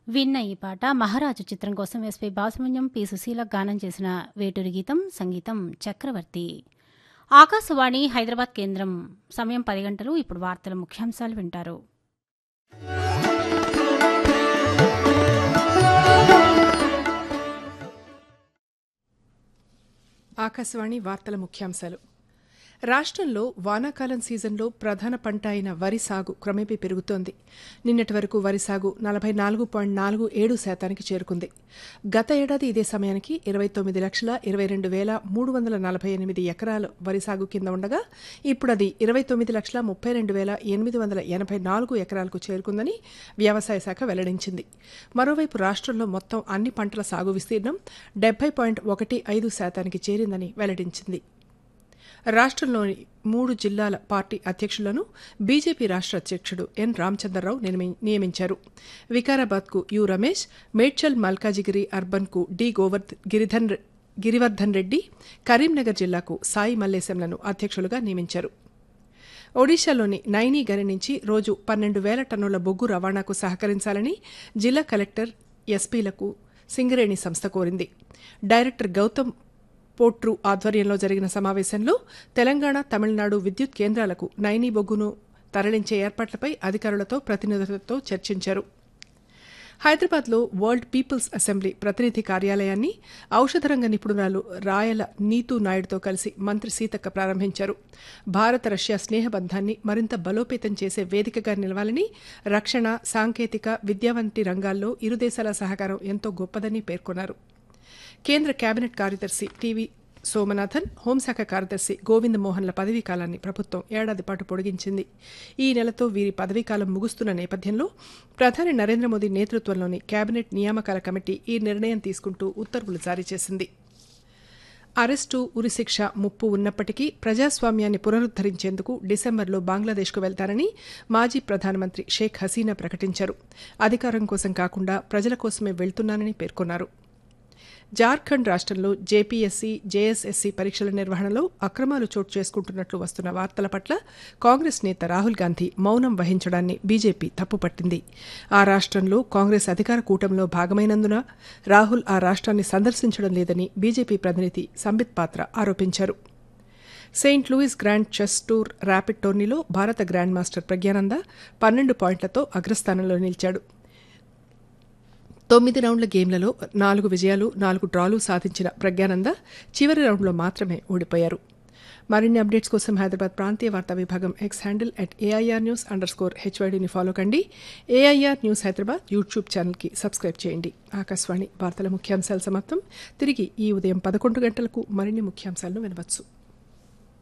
విన్న ఈ పాట మహారాజు చిత్రం కోసం ఎస్పి బాసుమన్యం పి సుశీల గానం చేసిన వేటూరి గీతం సంగీతం చక్రవర్తి ఆకాశవాణి హైదరాబాద్ కేంద్రం సమయం పది గంటలు ఇప్పుడు వార్తల ముఖ్యాంశాలు వింటారు ఆకాశవాణి వార్తల ముఖ్యాంశాలు రాష్ట్రంలో వానాకాలం సీజన్లో ప్రధాన పంట అయిన వరి సాగు క్రమేపీ పెరుగుతోంది నిన్నటి వరకు వరి సాగు నలభై నాలుగు పాయింట్ నాలుగు ఏడు శాతానికి చేరుకుంది గత ఏడాది ఇదే సమయానికి ఇరవై తొమ్మిది లక్షల ఇరవై రెండు వేల మూడు వందల నలభై ఎనిమిది ఎకరాలు వరి సాగు కింద ఉండగా ఇప్పుడు అది ఇరవై తొమ్మిది లక్షల ముప్పై రెండు వేల ఎనిమిది వందల ఎనభై నాలుగు ఎకరాలకు చేరుకుందని వ్యవసాయ శాఖ వెల్లడించింది మరోవైపు రాష్ట్రంలో మొత్తం అన్ని పంటల సాగు విస్తీర్ణం డెబ్బై పాయింట్ ఒకటి ఐదు శాతానికి చేరిందని వెల్లడించింది రాష్ట్రంలోని మూడు జిల్లాల పార్టీ అధ్యక్షులను బీజేపీ రాష్ట్ర అధ్యక్షుడు ఎన్ రామచంద్రరావు నియమించారు వికారాబాద్కు యు రమేష్ మేడ్చల్ మల్కాజిగిరి అర్బన్కు డి గోవర్ధ్ గిరిధన్ గిరివర్ధన్ రెడ్డి కరీంనగర్ జిల్లాకు సాయి మల్లేశంలను అధ్యక్షులుగా నియమించారు ఒడిశాలోని నైనీ గని నుంచి రోజు పన్నెండు వేల టన్నుల బొగ్గు రవాణాకు సహకరించాలని జిల్లా కలెక్టర్ ఎస్పీలకు సింగరేణి సంస్థ కోరింది డైరెక్టర్ గౌతమ్ పోట్రు ఆధ్వర్యంలో జరిగిన సమావేశంలో తెలంగాణ తమిళనాడు విద్యుత్ కేంద్రాలకు నైనీ బొగ్గును తరలించే ఏర్పాట్లపై అధికారులతో ప్రతినిధులతో చర్చించారు హైదరాబాద్లో వరల్డ్ పీపుల్స్ అసెంబ్లీ ప్రతినిధి కార్యాలయాన్ని ఔషధ రంగ నిపుణురాలు రాయల నీతూ నాయుడుతో కలిసి మంత్రి సీతక్క ప్రారంభించారు భారత రష్యా స్నేహబంధాన్ని మరింత బలోపేతం చేసే వేదికగా నిలవాలని రక్షణ సాంకేతిక విద్య వంటి రంగాల్లో ఇరు దేశాల సహకారం ఎంతో గొప్పదని పేర్కొన్నారు కేంద్ర కేబినెట్ కార్యదర్శి టీవీ సోమనాథన్ హోంశాఖ కార్యదర్శి గోవింద్ మోహన్ల పదవీకాలాన్ని ప్రభుత్వం ఏడాది పాటు పొడిగించింది ఈ నెలతో వీరి పదవీకాలం ముగుస్తున్న నేపథ్యంలో ప్రధాని నరేంద్ర మోదీ నేతృత్వంలోని కేబినెట్ నియామకాల కమిటీ ఈ నిర్ణయం తీసుకుంటూ ఉత్తర్వులు జారీ చేసింది అరెస్టు ఉరిశిక్ష ముప్పు ఉన్నప్పటికీ ప్రజాస్వామ్యాన్ని పునరుద్దరించేందుకు డిసెంబర్లో బంగ్లాదేశ్కు వెళ్తారని మాజీ ప్రధానమంత్రి షేక్ హసీనా ప్రకటించారు అధికారం కోసం కాకుండా ప్రజల కోసమే వెళ్తున్నానని పేర్కొన్నారు జార్ఖండ్ రాష్ట్రంలో జేపీఎస్సీ జేఎస్ఎస్సీ పరీక్షల నిర్వహణలో అక్రమాలు చోటు చేసుకుంటున్నట్లు వస్తున్న వార్తల పట్ల కాంగ్రెస్ నేత రాహుల్ గాంధీ మౌనం వహించడాన్ని బీజేపీ తప్పుపట్టింది ఆ రాష్ట్రంలో కాంగ్రెస్ అధికార కూటమిలో భాగమైనందున రాహుల్ ఆ రాష్ట్రాన్ని సందర్శించడం లేదని బీజేపీ ప్రతినిధి సంబిత్ పాత్ర ఆరోపించారు Saint Louis grand chess tour rapid టోర్నీలో భారత గ్రాండ్ మాస్టర్ ప్రజ్ఞానంద పన్నెండు పాయింట్లతో అగ్రస్థానంలో నిలిచాడు తొమ్మిది రౌండ్ల గేమ్లలో నాలుగు విజయాలు నాలుగు డ్రాలు సాధించిన ప్రజ్ఞానంద చివరి రౌండ్లో మాత్రమే ఓడిపోయారు మరిన్ని అప్డేట్స్ కోసం హైదరాబాద్ ప్రాంతీయ వార్తా విభాగం X handle at AIR news under score హెచ్వైడీని ఫాలో కండి ఏఐఆర్ న్యూస్ హైదరాబాద్ యూట్యూబ్ ఛానల్కి సబ్స్క్రైబ్ చేయండి ఆకాశవాణి వార్తల ముఖ్యాంశాలు సమాప్తం తిరిగి ఈ ఉదయం పదకొండు గంటలకు మరిన్ని ముఖ్యాంశాలను వినవచ్చు